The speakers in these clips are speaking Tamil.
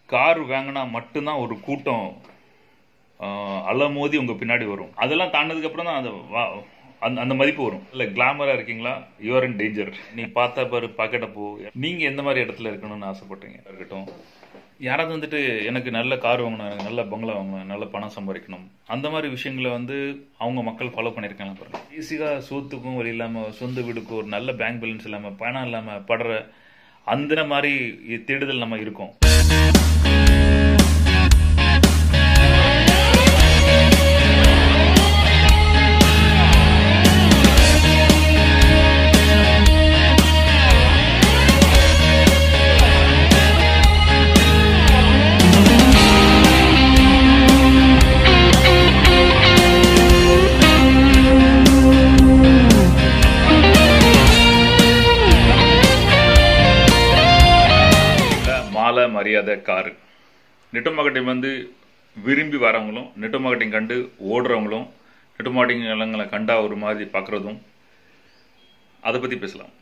கார் வாங்கினா மட்டும்தான் ஒரு கூட்டம் அல மோதி உங்க பின்னாடி வரும் அதெல்லாம் தாண்டதுக்கு அப்புறம் தான் அந்த வா- அந்த அந்த மதிப்பு வரும் இல்ல கிளாமரா இருக்கீங்களா யூஆர் இன் டேஞ்சர் நீ பார்த்தா பாரு பாக்கெட்ட போ நீங்க எந்த மாதிரி இடத்துல இருக்கணும்னு ஆசைப்பட்டீங்க இருக்கட்டும் யாராவது வந்துட்டு எனக்கு நல்ல கார் வாங்கணும் எனக்கு நல்ல பங்களா வாங்கணும் நல்ல பணம் சம்பாதிக்கணும் அந்த மாதிரி விஷயங்களை வந்து அவங்க மக்கள் ஃபாலோ பண்ணியிருக்காங்க பாருங்க ஈஸியாக சோத்துக்கும் வழி இல்லாமல் சொந்த வீடுக்கும் ஒரு நல்ல பேங்க் பேலன்ஸ் இல்லாமல் பணம் இல்லாமல் படுற அந்த மாதிரி தேடுதல் நம்ம இருக்கோம் இல்ல, மாலை மரியாதை காரு நெட்டு மார்க்கெட்டிங் வந்து விரும்பி வரவங்களும் நெட்டு மார்க்கெட்டிங் கண்டு ஓடுறவங்களும் நெட்டு மார்க்கெட்டிங் நிலங்களை கண்டா ஒரு மாதிரி பார்க்குறதும் அதை பற்றி பேசலாம்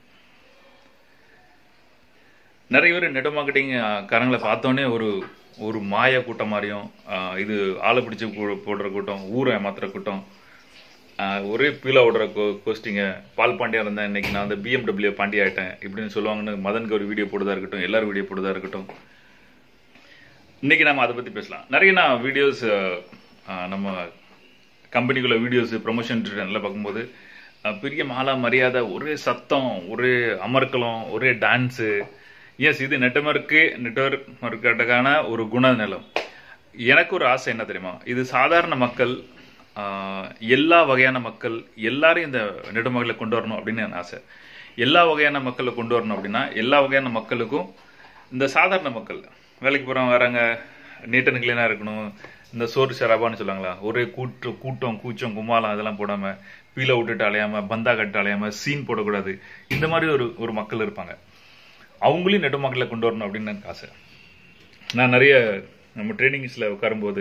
நிறைய பேர் நெட் மார்க்கெட்டிங் காரங்களை பார்த்தோன்னே ஒரு ஒரு மாய கூட்டம் மாதிரியும் ஆஹ், இது ஆளை பிடிச்சி போ- போடுற கூட்டம் ஊரை ஏமாத்துற கூட்டம் ஆஹ், ஒரே பீலா ஓடுற கோஸ்டிங்க பால் பாண்டியா இருந்தேன் இன்னைக்கு நான் வந்து பிஎம்டபிள்யூ பாண்டி ஆயிட்டேன் இப்படின்னு சொல்லுவாங்கன்னு மதனுக்கு ஒரு வீடியோ போடுதா இருக்கட்டும் எல்லாரும் வீடியோ போடுதா இருக்கட்டும் இன்னைக்கு நம்ம அதை பத்தி பேசலாம் நிறைய நான் வீடியோஸ் நம்ம கம்பெனிக்குள்ள வீடியோஸ் ப்ரொமோஷன் எல்லாம் பார்க்கும்போது அஹ், பெரிய மாலா மரியாதை ஒரே சத்தம் ஒரே அமர்க்கலம் ஒரே டான்ஸு எஸ் இது நெட்வொர்க்கு நெட்வொர்க்கான ஒரு குணநலம் எனக்கு ஒரு ஆசை என்ன தெரியுமா இது சாதாரண மக்கள் ஆஹ், எல்லா வகையான மக்கள் எல்லாரையும் இந்த நெடுமகளை கொண்டு வரணும் அப்படின்னு என் ஆசை எல்லா வகையான மக்களை கொண்டு வரணும் அப்படின்னா எல்லா வகையான மக்களுக்கும் இந்த சாதாரண மக்கள் வேலைக்கு போகிறவங்க வராங்க நீட்டன் கிளீனாக இருக்கணும் இந்த சோறு சராபான்னு சொல்லுவாங்களா ஒரே கூட்டு கூட்டம் கூச்சம் கும்மாலம் அதெல்லாம் போடாம பீலை விட்டுட்டு அலையாம பந்தா கட்டு அலையாம சீன் போடக்கூடாது இந்த மாதிரி ஒரு ஒரு மக்கள் இருப்பாங்க அவங்களையும் நெடு மக்களை கொண்டு வரணும் அப்படின்னு எனக்கு ஆசை நான் நிறைய நம்ம ட்ரைனிங்ஸில் உட்காரும்போது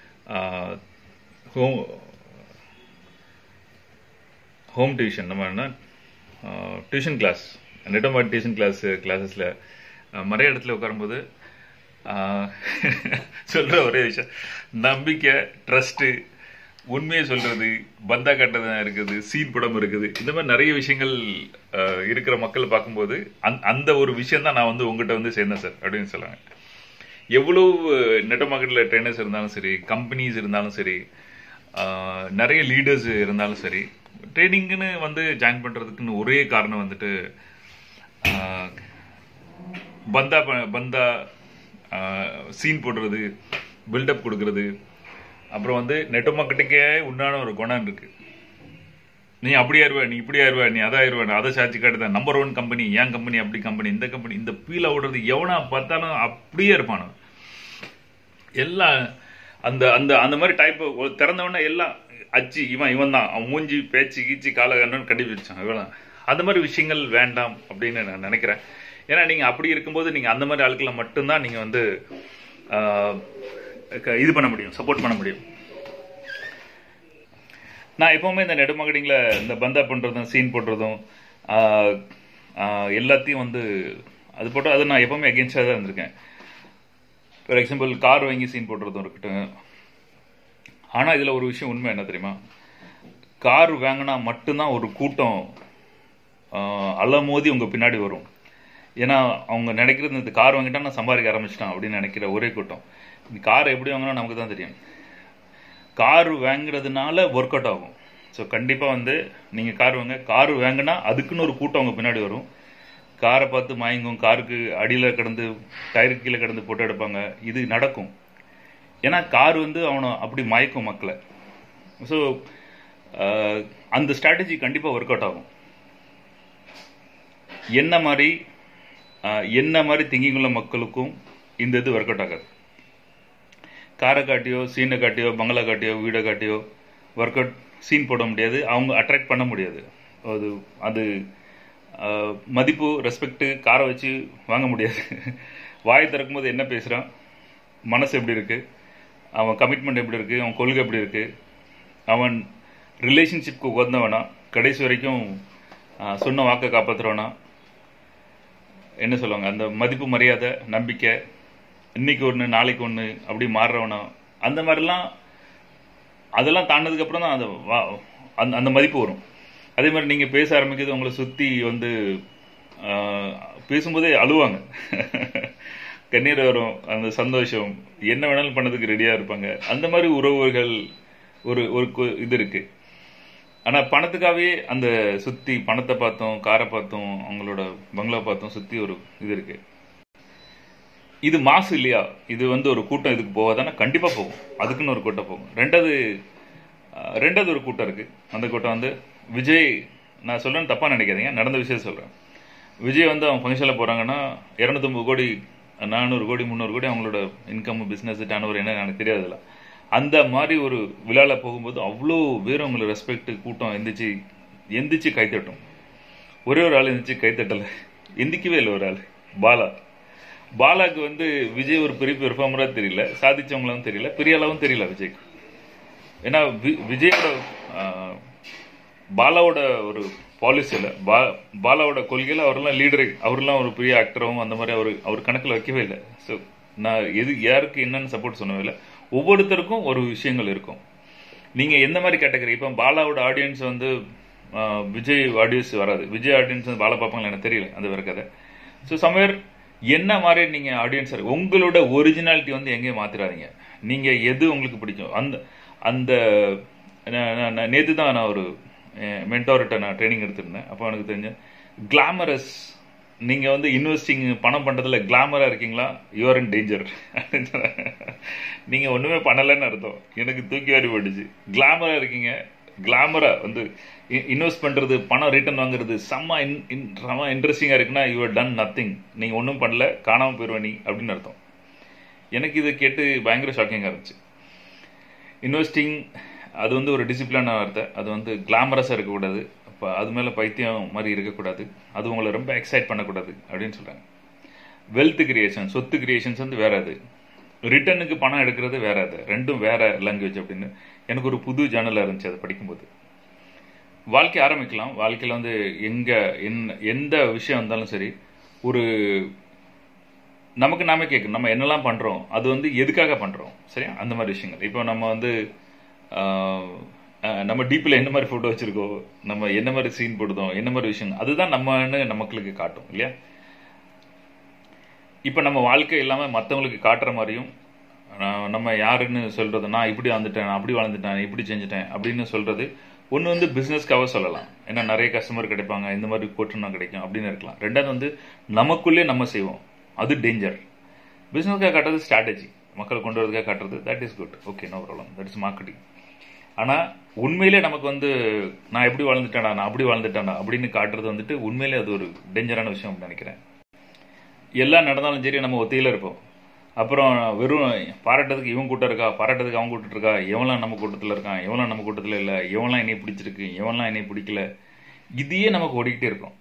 ஹோம் ஹோம் டியூஷன் நம்ம என்ன டியூஷன் கிளாஸ் நெட்டோமாட் டியூஷன் கிளாஸ் கிளாஸஸில் நிறைய இடத்துல உட்காரும்போது ஆஹ், சொல்ற ஒரே விஷயம் நம்பிக்கை ட்ரஸ்ட்டு உண்மையை சொல்றது பந்தா கட்டதா இருக்குது சீன் படம் இருக்குது இந்த மாதிரி நிறைய விஷயங்கள் ஆஹ், இருக்கிற மக்களை பார்க்கும்போது அந்த அந்த ஒரு விஷயம் தான் நான் வந்து உங்ககிட்ட வந்து சேர்ந்தேன் சார் அப்படின்னு சொல்லுவாங்க எவ்வளவு நெட்ட மார்க்கெட்டில் ட்ரெயினர்ஸ் இருந்தாலும் சரி கம்பெனிஸ் இருந்தாலும் சரி ஆஹ், நிறைய லீடர்ஸ் இருந்தாலும் சரி ட்ரைனிங்னு வந்து ஜாயின் பண்ணுறதுக்குன்னு ஒரே காரணம் வந்துட்டு ஆஹ், பந்தா ப- பந்தா சீன் போடுறது பில்டப் கொடுக்கறது அப்புறம் வந்து நெட் மார்க்கெட்டிங்கே உண்டான ஒரு குணம் இருக்கு நீ அப்படி ஆயிருவ நீ இப்படி ஆயிருவ நீ அதை ஆயிருவ நீ அதை சாட்சி காட்டுத நம்பர் ஒன் கம்பெனி ஏன் கம்பெனி அப்படி கம்பெனி இந்த கம்பெனி இந்த பீல ஓடுறது எவனா பார்த்தாலும் அப்படியே இருப்பானு எல்லா அந்த அந்த அந்த மாதிரி டைப் திறந்தவொடனே எல்லாம் அச்சு இவன் இவன் தான் அவன் மூஞ்சி பேச்சு கீச்சு கால கண்ணு கண்டுபிடிச்சான் இவன் அந்த மாதிரி விஷயங்கள் வேண்டாம் அப்படின்னு நான் நினைக்கிறேன் ஏன்னா நீங்க அப்படி இருக்கும்போது நீங்க அந்த மாதிரி ஆட்களை மட்டும்தான் நீங்க வந்து ஆஹ், க- இது பண்ண முடியும் சப்போர்ட் பண்ண முடியும் நான் எப்பவுமே இந்த நெடு மார்க்கெட்டிங்ல இந்த பந்தா பண்றதும் சீன் போடுறதும் ஆஹ், ஆஹ், எல்லாத்தையும் வந்து அது போட்டு அது நான் எப்பவுமே அகேன்ஸ்டாக தான் இருந்திருக்கேன் ஃபார் எக்ஸாம்பிள் கார் வாங்கி சீன் போடுறதும் இருக்கட்டும் ஆனா இதுல ஒரு விஷயம் உண்மை என்ன தெரியுமா கார் வாங்கினா மட்டும்தான் ஒரு கூட்டம் ஆஹ், அலமோதி உங்க பின்னாடி வரும் ஏன்னா அவங்க நினைக்கிறது இந்த கார் வாங்கிட்டா நான் சம்பாதிக்க ஆரம்பிச்சிட்டான் அப்படின்னு நினைக்கிற ஒரே கூட்டம் இந்த கார் எப்படி வாங்கினா நமக்கு தான் தெரியும் கார் வாங்குறதுனால ஒர்க் அவுட் ஆகும் ஸோ கண்டிப்பாக வந்து நீங்கள் கார் வாங்க கார் வாங்கினா அதுக்குன்னு ஒரு கூட்டம் அவங்க பின்னாடி வரும் காரை பார்த்து மயங்கும் காருக்கு அடியில் கிடந்து டயருக்கு கீழே கிடந்து போட்டோ எடுப்பாங்க இது நடக்கும் ஏன்னா கார் வந்து அவனை அப்படி மயக்கும் மக்களை ஸோ அந்த ஸ்ட்ராட்டஜி கண்டிப்பாக ஒர்க் அவுட் ஆகும் என்ன மாதிரி ஆஹ், என்ன மாதிரி திங்கிங் உள்ள மக்களுக்கும் இந்த இது ஒர்க் அவுட் ஆகாது காரை காட்டியோ சீனை காட்டியோ பங்களா காட்டியோ வீடை காட்டியோ ஒர்க் அவுட் சீன் போட முடியாது அவங்க அட்ராக்ட் பண்ண முடியாது அது அது ஆஹ், மதிப்பு ரெஸ்பெக்ட் காரை வச்சு வாங்க முடியாது வாய் திறக்கும்போது என்ன பேசுகிறான் மனசு எப்படி இருக்கு அவன் கமிட்மெண்ட் எப்படி இருக்கு அவன் கொள்கை எப்படி இருக்கு அவன் ரிலேஷன்ஷிப்க்கு உகந்தவனா கடைசி வரைக்கும் ஆஹ், சொன்ன வாக்கை காப்பாற்றுறவனா என்ன சொல்லுவாங்க அந்த மதிப்பு மரியாதை நம்பிக்கை இன்னைக்கு ஒன்று நாளைக்கு ஒன்று அப்படி மாறுறவனா அந்த மாதிரிலாம் அதெல்லாம் தாண்டதுக்கு அப்புறம் தான் அந்த வா- அந்த அந்த மதிப்பு வரும் அதே மாதிரி நீங்கள் பேச ஆரம்பிக்கிறது உங்களை சுற்றி வந்து ஆஹ், பேசும்போதே அழுவாங்க கண்ணீர் வரும் அந்த சந்தோஷம் என்ன வேணாலும் பண்ணதுக்கு ரெடியாக இருப்பாங்க அந்த மாதிரி உறவுகள் ஒரு ஒரு கு- இது இருக்கு ஆனால் பணத்துக்காகவே அந்த சுற்றி பணத்தை பார்த்தோம் காரை பார்த்தோம் அவங்களோட பங்களா பார்த்தோம் சுற்றி ஒரு இது இருக்கு இது மாசு இல்லையா இது வந்து ஒரு கூட்டம் இதுக்கு போகாதானா கண்டிப்பாக போகும் அதுக்குன்னு ஒரு கூட்டம் போகும் ரெண்டாவது அஹ், ரெண்டாவது ஒரு கூட்டம் இருக்கு அந்த கூட்டம் வந்து விஜய் நான் சொல்றேன்னு தப்பா நினைக்காதீங்க நடந்த விஷயம் சொல்றேன் விஜய் வந்து அவங்க ஃபங்க்ஷனில் போறாங்கன்னா இரநூத்தொம்பது கோடி நானூறு கோடி முந்நூறு கோடி அவங்களோட இன்கம் பிஸ்னஸ் டர்ன் என்ன எனக்கு தெரியாதுல்ல அந்த மாதிரி ஒரு விழாவில் போகும்போது அவ்வளோ பேர் அவங்களை ரெஸ்பெக்ட் கூட்டம் எந்திரிச்சு எந்திரிச்சு கைத்தட்டும் ஒரே ஒரு ஆள் எந்திரிச்சு கைத்தட்டலை எந்திக்கவே இல்லை ஒரு ஆள் பாலா பாலாக்கு வந்து விஜய் ஒரு பெரிய பெர்ஃபார்மராக தெரியல சாதிச்சவங்களும் தெரியல பெரிய அளவும் தெரியல விஜய்க்கு ஏன்னா வி- விஜயோட ஆஹ், பாலாவோட ஒரு பாலிசியில் பா பாலாவோட கொள்கையில் அவரெல்லாம் லீடரு அவரெல்லாம் ஒரு பெரிய ஆக்டரும் அந்த மாதிரி அவர் அவர் கணக்கில் வைக்கவே இல்லை ஸோ நான் எது யாருக்கு என்னன்னு சப்போர்ட் சொன்னவே இல்லை ஒவ்வொருத்தருக்கும் ஒரு விஷயங்கள் இருக்கும் நீங்கள் எந்த மாதிரி கேட்டகரி இப்போ பாலாவோட ஆடியன்ஸ் வந்து ஆஹ், விஜய் ஆடியன்ஸ் வராது விஜய் ஆடியன்ஸ் வந்து பாலா பார்ப்பாங்களா எனக்கு தெரியல அந்த வேற கதை ஸோ சம்வேர் என்ன மாதிரி நீங்கள் ஆடியன்ஸ் உங்களோட ஒரிஜினாலிட்டி வந்து எங்கேயும் மாத்திராதீங்க நீங்கள் எது உங்களுக்கு பிடிக்கும் அந்த அந்த நேற்று தான் நான் ஒரு மென்டார்கிட்ட நான் ட்ரைனிங் எடுத்திருந்தேன் அப்போ எனக்கு தெரிஞ்ச கிளாமரஸ் நீங்கள் வந்து இன்வெஸ்டிங் பணம் பண்ணுறதுல கிளாமராக இருக்கீங்களா யூஆர் இன் டேஞ்சர் நீங்கள் ஒன்றுமே பண்ணலைன்னு அர்த்தம் எனக்கு தூக்கி வாரி போட்டுச்சு கிளாமராக இருக்கீங்க கிளாமராக வந்து இன்வெஸ்ட் பண்ணுறது பணம் ரிட்டர்ன் வாங்குறது செம்ம இன் இன் செம்ம இன்ட்ரெஸ்டிங்காக இருக்குன்னா யூஆர் டன் நத்திங் நீங்கள் ஒன்றும் பண்ணல காணாமல் போயிடுவ நீ அப்படின்னு அர்த்தம் எனக்கு இதை கேட்டு பயங்கர ஷாக்கிங்காக இருந்துச்சு இன்வெஸ்டிங் அது வந்து ஒரு டிசிப்ளினான வார்த்தை அது வந்து கிளாமரஸாக இருக்கக்கூடாது அப்போ அது மேலே பைத்தியம் மாதிரி இருக்கக்கூடாது அது உங்களை ரொம்ப எக்ஸைட் பண்ணக்கூடாது அப்படின்னு சொல்கிறாங்க வெல்த் கிரியேஷன் சொத்து கிரியேஷன்ஸ் வந்து வேற அது ரிட்டர்னுக்கு பணம் எடுக்கிறது வேற அது ரெண்டும் வேற லாங்குவேஜ் அப்படின்னு எனக்கு ஒரு புது ஜேர்னலாக இருந்துச்சு அதை படிக்கும்போது வாழ்க்கை ஆரம்பிக்கலாம் வாழ்க்கையில் வந்து எங்கே என்ன எந்த விஷயம் வந்தாலும் சரி ஒரு நமக்கு நாமே கேட்கணும் நம்ம என்னெல்லாம் பண்ணுறோம் அது வந்து எதுக்காக பண்ணுறோம் சரியா அந்த மாதிரி விஷயங்கள் இப்போ நம்ம வந்து ஆஹ், ஆஹ், நம்ம டீப்பில் என்ன மாதிரி ஃபோட்டோ வச்சுருக்கோம் நம்ம என்ன மாதிரி சீன் போடுதோம் என்ன மாதிரி விஷயங்கள் அதுதான் நம்மன்னு நமக்களுக்கு காட்டும் இல்லையா இப்போ நம்ம வாழ்க்கை இல்லாமல் மற்றவங்களுக்கு காட்டுற மாதிரியும் ஆஹ், நம்ம யாருன்னு சொல்கிறது நான் இப்படி வந்துட்டேன் நான் அப்படி வளர்ந்துட்டேன் இப்படி செஞ்சுட்டேன் அப்படின்னு சொல்கிறது ஒன்று வந்து பிஸ்னஸ்க்காக சொல்லலாம் ஏன்னா நிறைய கஸ்டமர் கிடைப்பாங்க இந்த மாதிரி போட்டுனா கிடைக்கும் அப்படின்னு இருக்கலாம் ரெண்டாவது வந்து நமக்குள்ளே நம்ம செய்வோம் அது டேஞ்சர் பிஸ்னஸ்க்காக காட்டுறது ஸ்ட்ராட்டஜி மக்களை கொண்டு வரதுக்காக காட்டுறது that is good okay no problem that is marketing ஆனால் உண்மையிலே நமக்கு வந்து நான் எப்படி வாழ்ந்துட்டேனா நான் அப்படி வாழ்ந்துட்டேனா அப்படின்னு காட்டுறது வந்துட்டு உண்மையிலே அது ஒரு டேஞ்சரான விஷயம் அப்படின்னு நினைக்கிறேன் எல்லாம் நடந்தாலும் சரி நம்ம ஒத்தையில் இருப்போம் அப்புறம் வெறும் பாராட்டதுக்கு இவன் கூட்டம் இருக்கா பாராட்டதுக்கு அவன் கூட்டம் இருக்கா எவன்லாம் நம்ம கூட்டத்தில் இருக்கான் எவன்லாம் நம்ம கூட்டத்தில் இல்லை எவன்லாம் என்னை பிடிச்சிருக்கு எவன்லாம் என்னை பிடிக்கல இதையே நமக்கு ஓடிக்கிட்டே இருக்கும்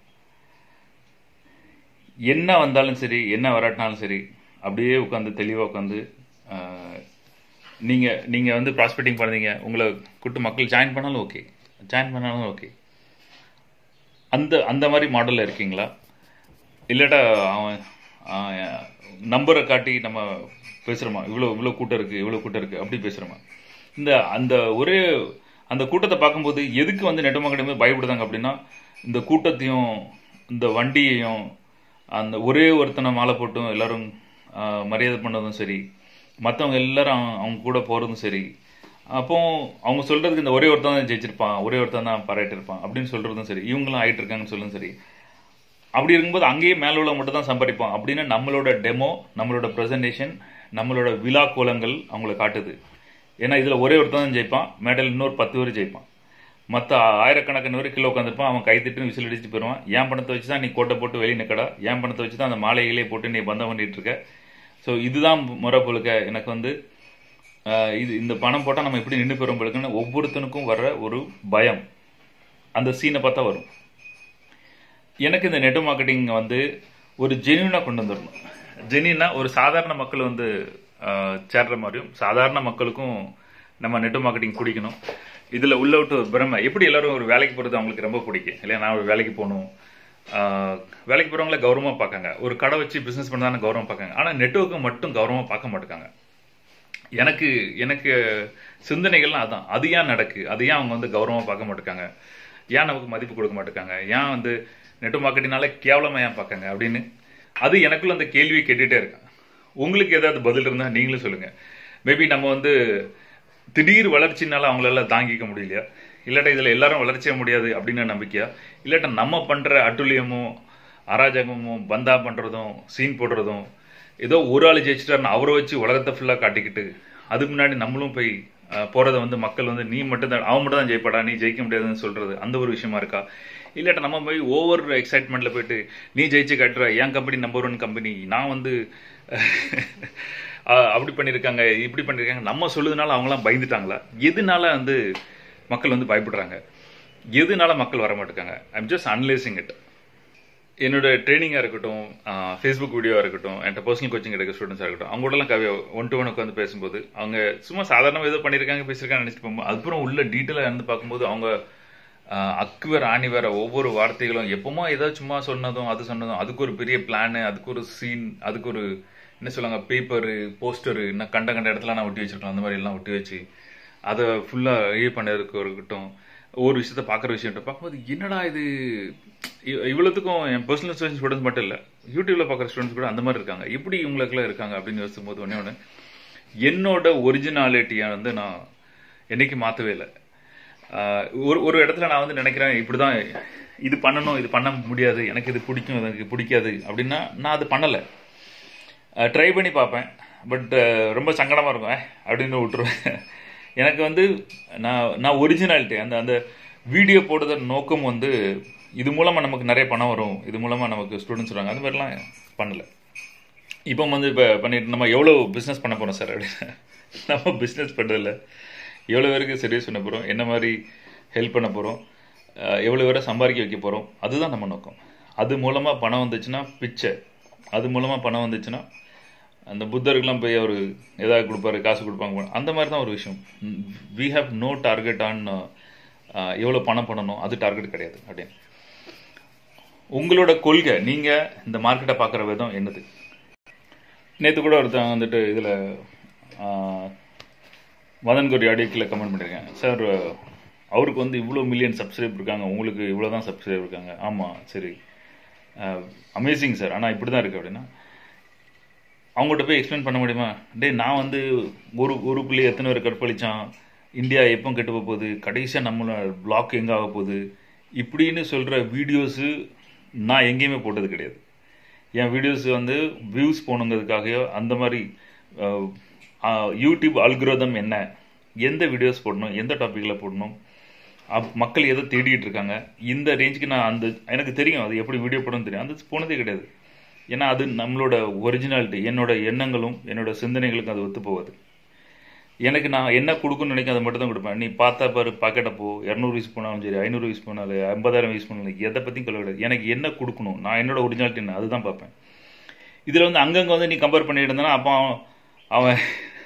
என்ன வந்தாலும் சரி என்ன வராட்டினாலும் சரி அப்படியே உட்காந்து தெளிவாக உட்காந்து நீங்கள் நீங்கள் வந்து ப்ராஸ்பெக்டிங் பண்ணுறீங்க உங்களை கூட்டு மக்கள் ஜாயின் பண்ணாலும் ஓகே ஜாயின் பண்ணாலும் ஓகே அந்த அந்த மாதிரி மாடலில் இருக்கீங்களா இல்லாட்டா அவன் நம்பரை காட்டி நம்ம பேசுகிறோமா இவ்வளோ இவ்வளோ கூட்டம் இருக்குது இவ்வளோ கூட்டம் இருக்குது அப்படி பேசுகிறோமா இந்த அந்த ஒரே அந்த கூட்டத்தை பார்க்கும்போது எதுக்கு வந்து நெட்டமக்கடமே பயப்படுதாங்க அப்படின்னா இந்த கூட்டத்தையும் இந்த வண்டியையும் அந்த ஒரே ஒருத்தனை மாலை போட்டும் எல்லாரும் ஆஹ், மரியாதை பண்ணதும் சரி மற்றவங்க எல்லாரும் அவங்க- அவங்க கூட போகிறதும் சரி அப்போ அவங்க சொல்றதுக்கு இந்த ஒரே ஒருத்தன் தான் ஜெயிச்சிருப்பான் ஒரே ஒருத்தன் தான் பாராட்டியிருப்பான் அப்படின்னு சொல்றதும் சரி இவங்களும் ஆயிட்டு இருக்காங்கன்னு சொல்லும் சரி அப்படி இருக்கும்போது அங்கேயே மேல உள்ள மட்டும் தான் சம்பாதிப்பான் அப்படின்னு நம்மளோட டெமோ நம்மளோட ப்ரெசன்டேஷன் நம்மளோட விழா கோலங்கள் அவங்கள காட்டுது ஏன்னா இதுல ஒரே ஒருத்தன் தான் ஜெயிப்பான் மேடல் இன்னொரு பத்து பேர் ஜெயிப்பான் மற்ற ஆயிரக்கணக்கான பேர் கீழே உட்காந்துருப்பான் அவன் கை திட்டு விசில் அடிச்சு போயிடுவான் என் பணத்தை வச்சு தான் நீ கோட்டை போட்டு வெளியே நிற்கடா என் பணத்தை வச்சு தான் அந்த மாலைகளே போட்டு நீ பந்தம் பண்ணிட்டு இருக்க ஸோ இதுதான் முறை பொழுக்க எனக்கு வந்து ஆஹ், இது இந்த பணம் போட்டால் நம்ம எப்படி நின்று போகிறோம் பொழுதுன்னு ஒவ்வொருத்தனுக்கும் வர்ற ஒரு பயம் அந்த சீனை பார்த்தா வரும் எனக்கு இந்த நெட் மார்க்கெட்டிங் வந்து ஒரு ஜென்யூனாக கொண்டு வந்துடணும் ஜென்யூனா ஒரு சாதாரண மக்கள் வந்து ஆஹ், சேர்ற மாதிரியும் சாதாரண மக்களுக்கும் நம்ம நெட் மார்க்கெட்டிங் பிடிக்கணும் இதில் உள்ள விட்டு ஒரு பிரமை எப்படி எல்லாரும் ஒரு வேலைக்கு போகிறது அவங்களுக்கு ரொம்ப பிடிக்கும் இல்லையா நான் ஒரு வேலைக்கு போகணும் ஆஹ், வேலைக்கு போகிறவங்கள கௌரவமாக பார்க்காங்க ஒரு கடை வச்சு பிஸ்னஸ் பண்ணதான கௌரவம் பார்க்காங்க ஆனால் நெட்ஒர்க்கை மட்டும் கௌரவமாக பார்க்க மாட்டேங்காங்க எனக்கு எனக்கு சிந்தனைகள்லாம் அதான் அது ஏன் நடக்கு அது ஏன் அவங்க வந்து கௌரவமாக பார்க்க மாட்டேங்காங்க ஏன் நமக்கு மதிப்பு கொடுக்க மாட்டேங்காங்க ஏன் வந்து நெட் மார்க்கெட்டினால கேவலமாக ஏன் பார்க்காங்க அப்படின்னு அது எனக்குள்ள அந்த கேள்வி கேட்டுகிட்டே இருக்கேன் உங்களுக்கு ஏதாவது பதில் இருந்தால் நீங்களும் சொல்லுங்கள் மேபி நம்ம வந்து திடீர் வளர்ச்சினால அவங்களால தாங்கிக்க முடியலையா இல்லாட்டா இதில் எல்லாரும் வளர்ச்சியாக முடியாது அப்படின்னு நம்பிக்கையா இல்லாட்டா நம்ம பண்ணுற அட்டுழியமும் அராஜகமும் பந்தா பண்ணுறதும் சீன் போடுறதும் ஏதோ ஒரு ஆள் ஜெயிச்சிட்டாருன்னு அவரை வச்சு உலகத்தை ஃபுல்லாக காட்டிக்கிட்டு அதுக்கு முன்னாடி நம்மளும் போய் அஹ், போறதை வந்து மக்கள் வந்து நீ மட்டும் தான் அவன் மட்டும் தான் ஜெயிப்பாடா நீ ஜெயிக்க முடியாதுன்னு சொல்றது அந்த ஒரு விஷயமா இருக்கா இல்லாட்டா நம்ம போய் ஓவர் எக்ஸைட்மெண்ட்ல போயிட்டு நீ ஜெயிச்சு காட்டுற என் கம்பெனி நம்பர் ஒன் கம்பெனி நான் வந்து அஹ், அப்படி பண்ணியிருக்காங்க இப்படி பண்ணியிருக்காங்க நம்ம சொல்லுறதுனால அவங்களாம் பயந்துட்டாங்களா எதுனால வந்து மக்கள் வந்து பயப்படுறாங்க எதுனால மக்கள் வர மாட்டேங்காங்க ஐம் ஜஸ்ட் அனலைசிங் இட் என்னோட ட்ரைனிங்காக இருக்கட்டும் ஃபேஸ்புக் வீடியோவாக இருக்கட்டும் என்கிட்ட பர்சனல் கோச்சிங் எடுக்க ஸ்டூடெண்ட்ஸாக இருக்கட்டும் அவங்க கூடலாம் கவி ஒன் டு ஒன் உட்காந்து பேசும்போது அவங்க சும்மா சாதாரணமாக ஏதோ பண்ணியிருக்காங்க பேசியிருக்காங்க நினச்சிட்டு போகும்போது அதுக்கப்புறம் உள்ள டீட்டெயிலாக இருந்து பார்க்கும்போது அவங்க ஆஹ், அக்கு வேற ஆணி வேற ஒவ்வொரு வார்த்தைகளும் எப்பவுமோ ஏதோ சும்மா சொன்னதும் அது சொன்னதும் அதுக்கு ஒரு பெரிய பிளானு அதுக்கு ஒரு சீன் அதுக்கு ஒரு என்ன சொல்லுவாங்க பேப்பரு போஸ்டரு இன்னும் கண்ட கண்ட இடத்துல நான் ஒட்டி வச்சிருக்கலாம் அந்த மாதிரி எல்லாம் ஒட்டி வச்சு அதை ஃபுல்லாக இது பண்ணதுக்கு இருக்கட்டும் ஒரு விஷயத்த பார்க்குற விஷயத்த பார்க்கும்போது என்னடா இது இ- இவ்வளவுத்துக்கும் என் பர்சனல் ஸ்டூடெண்ட்ஸ் மட்டும் இல்லை யூடியூப்ல பார்க்குற ஸ்டூடெண்ட்ஸ் கூட அந்த மாதிரி இருக்காங்க எப்படி இவங்களுக்குலாம் இருக்காங்க அப்படின்னு யோசிக்கும் போது ஒன்றே ஒன்று என்னோட ஒரிஜினாலிட்டியை வந்து நான் என்னைக்கு மாற்றவே இல்லை ஆஹ் ஒரு ஒரு இடத்துல நான் வந்து நினைக்கிறேன் இப்படிதான் இது பண்ணணும் இது பண்ண முடியாது எனக்கு இது பிடிக்கும் எனக்கு பிடிக்காது அப்படின்னா நான் அது பண்ணலை ட்ரை பண்ணி பார்ப்பேன் பட் ரொம்ப சங்கடமாக இருக்கும் "ஏ" அப்படின்னு விட்டுருவேன் எனக்கு வந்து நான் நான் ஒரிஜினாலிட்டி அந்த அந்த வீடியோ போடுறத நோக்கம் வந்து இது மூலமாக நமக்கு நிறைய பணம் வரும் இது மூலமாக நமக்கு ஸ்டூடெண்ட்ஸ் வருவாங்க அந்த மாதிரிலாம் பண்ணலை இப்போ வந்து இப்போ பண்ணிட்டு நம்ம எவ்வளோ பிஸ்னஸ் பண்ண போகிறோம் சார் அப்படின்னு நம்ம பிஸ்னஸ் பண்ணுறதில்ல எவ்வளோ பேருக்கு சர்வீஸ் பண்ண போகிறோம் என்ன மாதிரி ஹெல்ப் பண்ண போகிறோம் எவ்வளோ பேரை சம்பாதிக்க வைக்க போகிறோம் அதுதான் நம்ம நோக்கம் அது மூலமாக பணம் வந்துச்சுன்னா பிச்சை அது மூலமாக பணம் வந்துச்சுன்னா அந்த புத்தருக்கெல்லாம் போய் அவர் ஏதாவது கொடுப்பாரு காசு கொடுப்பாங்க அந்த மாதிரி தான் ஒரு விஷயம் we have no target on எவ்வளோ பணம் பண்ணணும் அது டார்கெட் கிடையாது அப்படின்னு உங்களோட கொள்கை நீங்கள் இந்த மார்க்கெட்டை பார்க்குற விதம் என்னது நேற்று கூட ஒருத்தன் வந்துட்டு இதில் மதன் கோரி ஆடியோக்கில் கமெண்ட் பண்ணியிருக்கேன் சார் அவருக்கு வந்து இவ்வளோ மில்லியன் சப்ஸ்கிரைப் இருக்காங்க உங்களுக்கு இவ்வளோ தான் சப்ஸ்கிரைப் இருக்காங்க ஆமாம் சரி அமேசிங் சார் ஆனால் இப்படி தான் இருக்குது அப்படின்னா அவங்ககிட்ட போய் எக்ஸ்பிளைன் பண்ண முடியுமா டேய் நான் வந்து ஒரு ஊருக்குள்ளேயே எத்தனை பேர் கற்பழிச்சான் இந்தியா எப்போ கெட்டு போக போகுது கடைசியாக நம்மளோட பிளாக் எங்கே ஆக போகுது இப்படின்னு சொல்கிற வீடியோஸு நான் எங்கேயுமே போட்டது கிடையாது என் வீடியோஸ் வந்து வியூஸ் போகணுங்கிறதுக்காகயோ அந்த மாதிரி அஹ், அஹ், யூடியூப் அல்குரோதம் என்ன எந்த வீடியோஸ் போடணும் எந்த டாப்பிக்கில் போடணும் அப் மக்கள் எதை தேடிட்டு இருக்காங்க இந்த ரேஞ்சுக்கு நான் அந்த எனக்கு தெரியும் அது எப்படி வீடியோ போடணும்னு தெரியும் அந்த போனதே கிடையாது ஏன்னா அது நம்மளோட ஒரிஜினாலிட்டி என்னோட எண்ணங்களும் என்னோட சிந்தனைகளுக்கும் அது ஒத்து போகாது எனக்கு நான் என்ன கொடுக்கணும்னு நினைக்க அதை மட்டும் தான் கொடுப்பேன் நீ பார்த்தா பாரு பாக்கெட்டை போ இரநூறு யூஸ் பண்ணாலும் சரி ஐநூறு யூஸ் பண்ணாலும் ஐம்பதாயிரம் யூஸ் பண்ணாலும் எதை பற்றியும் கவலை கிடையாது எனக்கு என்ன கொடுக்கணும் நான் என்னோட ஒரிஜினாலிட்டி என்ன அதுதான் பார்ப்பேன் இதில் வந்து அங்கங்கே வந்து நீ கம்பேர் பண்ணிட்டு இருந்தனா அப்போ அவன் அவன்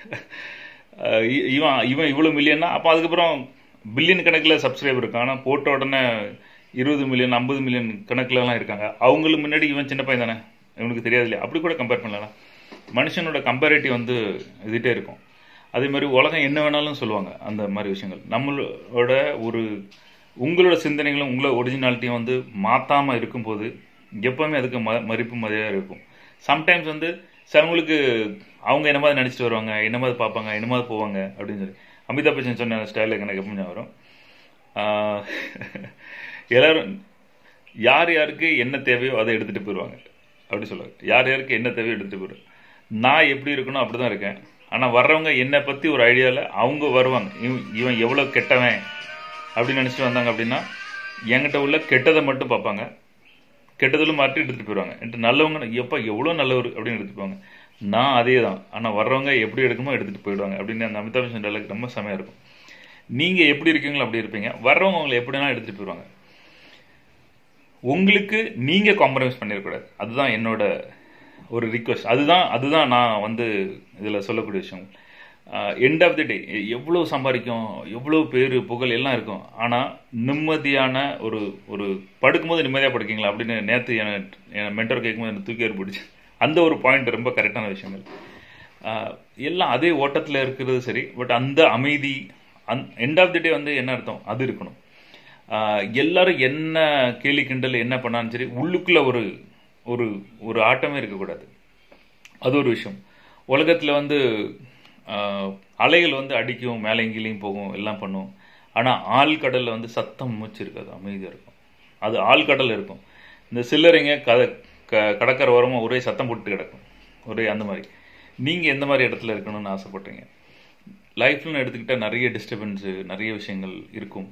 அஹ் இ- இவன் இவன் இவ்வளோ மில்லியன்னா அப்போ அதுக்கப்புறம் பில்லியன் கணக்கில் சப்ஸ்கிரைபர் இருக்கான் ஆனால் போட்ட உடனே இருபது மில்லியன் ஐம்பது மில்லியன் கணக்குலலாம் இருக்காங்க அவங்களுக்கு முன்னாடி இவன் சின்ன பையன் தானே இவனுக்கு தெரியாது இல்லையா அப்படி கூட கம்பேர் பண்ணலாம் மனுஷனோட கம்பேரிட்டிவ் வந்து இதுகிட்டே இருக்கும் அதே மாதிரி உலகம் என்ன வேணாலும் சொல்லுவாங்க அந்த மாதிரி விஷயங்கள் நம்மளோட ஒரு உங்களோட சிந்தனைகளும் உங்களோட ஒரிஜினாலிட்டியும் வந்து மாற்றாமல் இருக்கும்போது எப்போவுமே அதுக்கு ம மதிப்பு மதியாக இருக்கும் சம்டைம்ஸ் வந்து சிலவங்களுக்கு அவங்க என்ன மாதிரி நினச்சிட்டு வருவாங்க என்ன மாதிரி பார்ப்பாங்க என்ன மாதிரி போவாங்க அப்படின்னு சொல்லி அமிதாப் பச்சன் சொன்ன ஸ்டைலில் எனக்கு எப்போ ஞாபகம் வரும் ஆஹ் எல்லாரும் யார் யாருக்கு என்ன தேவையோ அதை எடுத்துகிட்டு போயிடுவாங்க அப்படி சொல்லுவாங்க யார் யாருக்கு என்ன தேவையோ எடுத்துகிட்டு போயிடுவாங்க நான் எப்படி இருக்கணும் அப்படி தான் இருக்கேன் ஆனால் வர்றவங்க என்னை பற்றி ஒரு ஐடியாவில் அவங்க வருவாங்க இவன் இவன் எவ்வளோ கெட்டவன் அப்படின்னு நினச்சிட்டு வந்தாங்க அப்படின்னா என்கிட்ட உள்ள கெட்டதை மட்டும் பார்ப்பாங்க கெட்டதிலும் மாற்றி எடுத்துகிட்டு போயிடுவாங்க என்கிட்ட நல்லவங்க எப்போ எவ்வளோ நல்லவர் அப்படின்னு எடுத்துட்டு போவாங்க நான் அதே தான் ஆனால் வர்றவங்க எப்படி எடுக்குமோ எடுத்துகிட்டு போயிடுவாங்க அப்படின்னு அந்த அமிதாப் பச்சன் dialogue ரொம்ப செமையாக இருக்கும் நீங்கள் எப்படி இருக்கீங்களோ அப்படி இருப்பீங்க வர்றவங்க உங்களை எப்படினா எடுத்துகிட்டு போயிடுவாங்க உங்களுக்கு நீங்கள் காம்ப்ரமைஸ் பண்ணிடக்கூடாது அதுதான் என்னோட ஒரு ரிக்வெஸ்ட் அதுதான் அதுதான் நான் வந்து இதில் சொல்லக்கூடிய விஷயம் எண்ட் ஆஃப் தி டே எவ்வளோ சம்பாதிக்கும் எவ்வளோ பேர் புகழ் எல்லாம் இருக்கும் ஆனால் நிம்மதியான ஒரு ஒரு படுக்கும்போது நிம்மதியாக படுக்கீங்களா அப்படின்னு நேற்று என் என் மென்டர் கேட்கும்போது எனக்கு தூக்கி ஏற்படுச்சு அந்த ஒரு பாயிண்ட் ரொம்ப கரெக்டான விஷயங்கள் ஆஹ் எல்லாம் அதே ஓட்டத்தில் இருக்கிறது சரி பட் அந்த அமைதி அந் எண்ட் ஆஃப் தி டே வந்து என்ன அர்த்தம் அது இருக்கணும் ஆஹ் எல்லாரும் என்ன கேலி கிண்டல் என்ன பண்ணாலும் சரி உள்ளுக்குள்ள ஒரு ஒரு ஒரு ஆட்டமே இருக்கக்கூடாது அது ஒரு விஷயம் உலகத்தில் வந்து ஆஹ், அலைகள் வந்து அடிக்கும் மேலே கீழையும் போகும் எல்லாம் பண்ணும் ஆனால் ஆழ்கடலில் வந்து சத்தம் மூச்சு இருக்காது அமைதியாக இருக்கும் அது ஆழ்கடல் இருக்கும் இந்த சில்லறைங்க கத க கடற்கரை ஓரமாக ஒரே சத்தம் போட்டு கிடக்கும் ஒரே அந்த மாதிரி நீங்கள் எந்த மாதிரி இடத்துல இருக்கணும்னு ஆசைப்பட்றீங்க லைஃப்னு எடுத்துக்கிட்டால் நிறைய டிஸ்டர்பன்ஸு நிறைய விஷயங்கள் இருக்கும்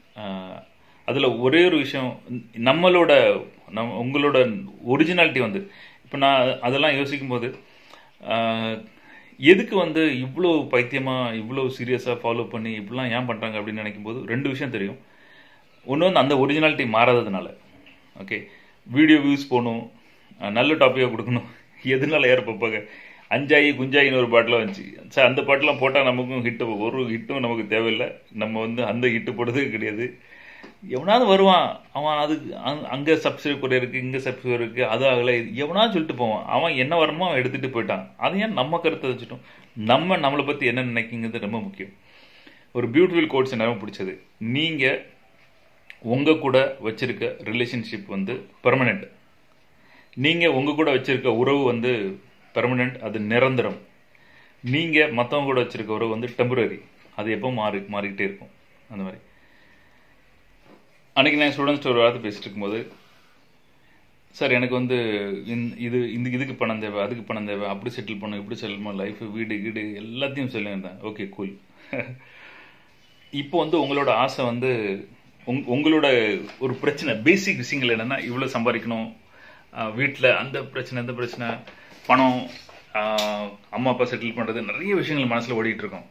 அதில் ஒரே ஒரு விஷயம் நம்மளோட நம் உங்களோட ஒரிஜினாலிட்டி வந்து இப்போ நான் அதெல்லாம் யோசிக்கும் போது ஆஹ், எதுக்கு வந்து இவ்வளோ பைத்தியமாக இவ்வளோ சீரியஸாக ஃபாலோ பண்ணி இப்படிலாம் ஏன் பண்ணுறாங்க அப்படின்னு நினைக்கும் போது ரெண்டு விஷயம் தெரியும் ஒன்று வந்து அந்த ஒரிஜினாலிட்டி மாறாததுனால ஓகே வீடியோ வியூஸ் போகணும் அஹ் நல்ல டாப்பிக்காக கொடுக்கணும் எதனால ஏற பார்ப்பாங்க அஞ்சாயி குஞ்சாயின்னு ஒரு பாட்டில் வந்துச்சு சார் அந்த பாட்டெலாம் போட்டால் நமக்கும் ஹிட்டு ஒரு ஹிட்டும் நமக்கு தேவையில்லை நம்ம வந்து அந்த ஹிட்டு போடுறதே கிடையாது எவனாவது வருவான் அவன் அதுக்கு அங்க- அங்க சப்ஸ்கிரைபர் இருக்கு இங்க சப்ஸ்கிரைபர் இருக்கு அது ஆகல இது எவனாவது சொல்லிட்டு போவான் அவன் என்ன வரணுமோ அவன் எடுத்துட்டு போயிட்டான் அது ஏன் நம்ம கருத்தை வச்சுட்டோம் நம்ம நம்மளை பத்தி என்ன நினைக்கிங்கிறது ரொம்ப முக்கியம் ஒரு பியூட்டிஃபுல் கோட்ஸ் எனக்கு பிடிச்சது நீங்க உங்க கூட வச்சிருக்க ரிலேஷன்ஷிப் வந்து பெர்மனெண்ட் நீங்க உங்க கூட வச்சிருக்க உறவு வந்து பெர்மனெண்ட் அது நிரந்தரம் நீங்க மத்தவங்க கூட வச்சிருக்க உறவு வந்து டெம்பரரி அது எப்போ மாறி மாறிக்கிட்டே இருக்கும் அந்த மாதிரி அன்னைக்கு நான் ஸ்டூடெண்ட்ஸ்ட்டு ஒரு வார்த்தை பேசிட்டு இருக்கும்போது சார் எனக்கு வந்து இந்த- இது இந்த இதுக்கு பணம் தேவை அதுக்கு பணம் தேவை அப்படி செட்டில் பண்ணணும் இப்படி செட்டில் பண்ணணும் லைஃப் வீடு வீடு எல்லாத்தையும் சொல்லியிருந்தேன் ஓகே கூல் இப்போ வந்து உங்களோட ஆசை வந்து உங்- உங்களோட ஒரு பிரச்சனை பேசிக் விஷயங்கள் என்னன்னா இவ்வளோ சம்பாதிக்கணும் வீட்டில் அந்த பிரச்சனை இந்த பிரச்சனை பணம் ஆஹ், அம்மா அப்பா செட்டில் பண்ணுறது நிறைய விஷயங்கள் மனசில் ஓடிட்டு இருக்கோம்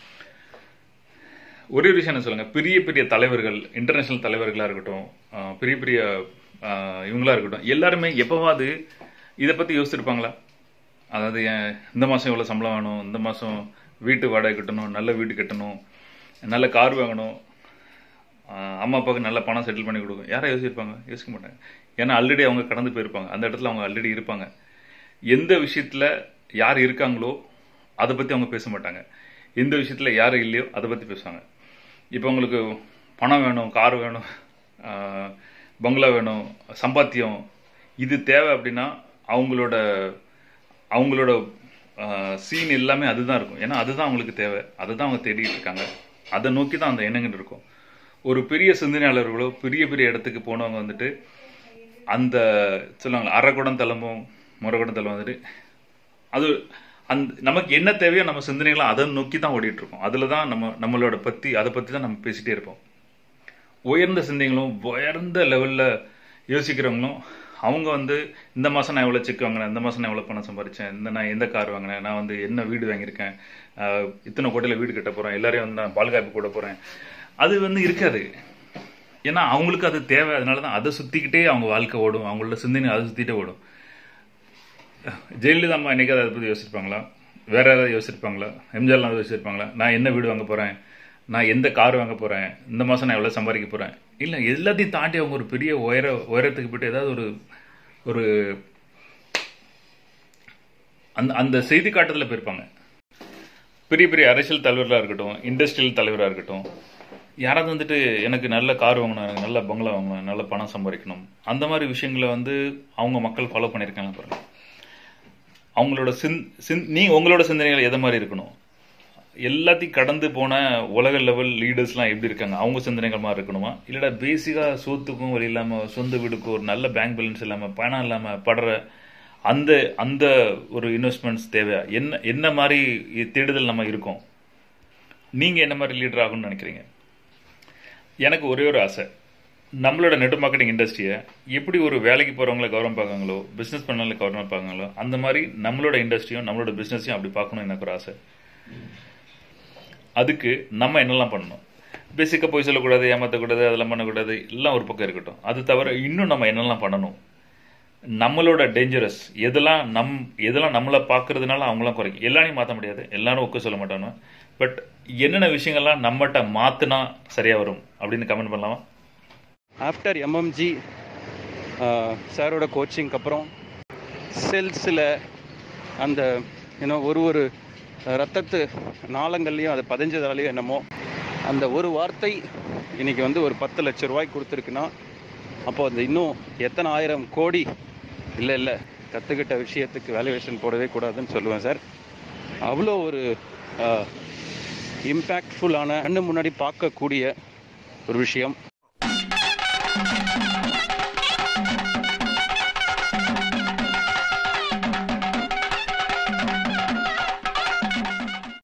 ஒரே ஒரு விஷயம் என்ன சொல்லுங்க பெரிய பெரிய தலைவர்கள் இன்டர்நேஷனல் தலைவர்களா இருக்கட்டும் ஆஹ் பெரிய பெரிய ஆஹ் இவங்களா இருக்கட்டும் எல்லாருமே எப்பவாவது இதை பத்தி யோசிச்சிருப்பாங்களா அதாவது ஏன் இந்த மாசம் இவ்வளவு சம்பளம் வேணும் இந்த மாசம் வீட்டு வாடகை கட்டணும் நல்ல வீடு கட்டணும் நல்ல கார் வாங்கணும் ஆஹ் அம்மா அப்பாவுக்கு நல்ல பணம் செட்டில் பண்ணி கொடுக்கும் யாரும் யோசிச்சிருப்பாங்க யோசிக்க மாட்டாங்க ஏன்னா ஆல்ரெடி அவங்க கடந்து போயிருப்பாங்க அந்த இடத்துல அவங்க ஆல்ரெடி இருப்பாங்க எந்த விஷயத்துல யார் இருக்காங்களோ அதை பத்தி அவங்க பேச மாட்டாங்க எந்த விஷயத்துல யார் இல்லையோ அதை பத்தி பேசுவாங்க இப்போ உங்களுக்கு பணம் வேணும் கார் வேணும் ஆஹ் பங்களா வேணும் சம்பாத்தியம் இது தேவை அப்படின்னா அவங்களோட அவங்களோட சீன் எல்லாமே அதுதான் இருக்கும் ஏன்னா அதுதான் அவங்களுக்கு தேவை அதை தான் அவங்க தேடிட்டு இருக்காங்க அதை நோக்கி தான் அந்த எண்ணங்கள் இருக்கும் ஒரு பெரிய சிந்தனையாளர்களோ பெரிய பெரிய இடத்துக்கு போனவங்க வந்துட்டு அந்த சொல்லுவாங்க அரைக்குடம் தளமும் முறைக்குடம் தளம் வந்துட்டு அது அந்த நமக்கு என்ன தேவையோ நம்ம சிந்தனைகளும் அதை நோக்கி தான் ஓடிட்டு இருக்கோம் அதுல தான் நம்ம நம்மளோட பத்தி அதை பத்தி தான் நம்ம பேசிட்டே இருப்போம் உயர்ந்த சிந்தனைகளும் உயர்ந்த லெவல்ல யோசிக்கிறவங்களும் அவங்க வந்து இந்த மாசம் நான் எவ்வளவு செக் வாங்கினேன் இந்த மாசம் நான் எவ்வளவு பணம் சம்பாதிச்சேன் இந்த நான் எந்த கார் வாங்கினேன் நான் வந்து என்ன வீடு வாங்கியிருக்கேன் ஆஹ் இத்தனை கோட்டையில வீடு கட்ட போறேன் எல்லாரையும் வந்து நான் பால்காப்பு கூட போறேன் அது வந்து இருக்காது ஏன்னா அவங்களுக்கு அது தேவை அதனால தான் அதை சுத்திக்கிட்டே அவங்க வாழ்க்கை ஓடும் அவங்களோட சிந்தனை அதை சுத்திட்டே ஓடும் ஜெயலலிதா அம்மா என்னைக்காவது அதை பற்றி யோசிச்சிருப்பாங்களா வேற ஏதாவது யோசிச்சிருப்பாங்களா எம்ஜிஆர்லாம் யோசிச்சிருப்பாங்களா நான் என்ன வீடு வாங்க போறேன் நான் எந்த கார் வாங்க போறேன் இந்த மாசம் நான் எவ்வளவு சம்பாதிக்க போறேன் இல்ல எல்லாத்தையும் தாண்டி அவங்க ஒரு பெரிய உயர உயரத்துக்கு போயிட்டு ஏதாவது ஒரு ஒரு அந்த அந்த செய்தி காட்டுதல போயிருப்பாங்க பெரிய பெரிய அரசியல் தலைவர்களாக இருக்கட்டும் இண்டஸ்ட்ரியல் தலைவராக இருக்கட்டும் யாராவது வந்துட்டு எனக்கு நல்ல கார் வாங்கணும் எனக்கு நல்ல பங்களா வாங்கணும் நல்ல பணம் சம்பாதிக்கணும் அந்த மாதிரி விஷயங்களை வந்து அவங்க மக்கள் ஃபாலோ பண்ணியிருக்காங்க பாருங்க அவங்களோட சிந் சிந் நீ உங்களோட சிந்தனைகள் எதை மாதிரி இருக்கணும் எல்லாத்தையும் கடந்து போன உலக லெவல் லீடர்ஸ்லாம் எப்படி இருக்காங்க அவங்க சிந்தனைகள் மாதிரி இருக்கணுமா இல்லடா பேசிக்காக சோத்துக்கும் வழி இல்லாமல் சொந்த வீடுக்கும் ஒரு நல்ல பேங்க் பேலன்ஸ் இல்லாமல் பணம் இல்லாமல் படுற அந்த அந்த ஒரு இன்வெஸ்ட்மெண்ட்ஸ் தேவையா என்ன என்ன மாதிரி தேடுதல் நம்ம இருக்கோம் நீங்கள் என்ன மாதிரி லீடர் ஆகணும்னு நினைக்கிறீங்க எனக்கு ஒரே ஒரு ஆசை நம்மளோட நெட் மார்க்கெட்டிங் இண்டஸ்ட்ரியை எப்படி ஒரு வேலைக்கு போகிறவங்கள கவனம் பார்க்காங்களோ பிஸ்னஸ் பண்ணவங்கள கவனம் பார்க்காங்களோ அந்த மாதிரி நம்மளோட இண்டஸ்ட்ரியும் நம்மளோட பிஸ்னஸையும் அப்படி பார்க்கணும் எனக்கு ஒரு ஆசை அதுக்கு நம்ம என்னெல்லாம் பண்ணணும் பேசிக்காக போய் சொல்லக்கூடாது ஏமாற்றக்கூடாது அதெல்லாம் பண்ணக்கூடாது எல்லாம் ஒரு பக்கம் இருக்கட்டும் அது தவிர இன்னும் நம்ம என்னெல்லாம் பண்ணணும் நம்மளோட டேஞ்சரஸ் எதெல்லாம் நம் எதெல்லாம் நம்மளை பார்க்கறதுனால அவங்களாம் குறைக்கும் எல்லாரையும் மாற்ற முடியாது எல்லாரும் ஒக்க சொல்ல மாட்டாங்க பட் என்னென்ன விஷயங்கள்லாம் நம்மகிட்ட மாற்றினா சரியாக வரும் அப்படின்னு கமெண்ட் பண்ணலாமா ஆஃப்டர் எம்எம்ஜி சாரோட கோச்சிங்க்கு அப்புறம் செல்ஸில் அந்த ஏன்னோ ஒரு ஒரு ரத்தத்து நாளங்கள்லையும் அது பதிஞ்சதாலேயோ என்னமோ அந்த ஒரு வார்த்தை இன்னைக்கு வந்து ஒரு பத்து லட்ச ரூபாய் கொடுத்துருக்குன்னா அப்போ அந்த இன்னும் எத்தனை ஆயிரம் கோடி இல்லை இல்லை கற்றுக்கிட்ட விஷயத்துக்கு வேல்யூவேஷன் போடவே கூடாதுன்னு சொல்லுவேன் சார் அவ்வளோ ஒரு இம்பேக்ட்ஃபுல்லான கண்ணு முன்னாடி பார்க்கக்கூடிய ஒரு விஷயம்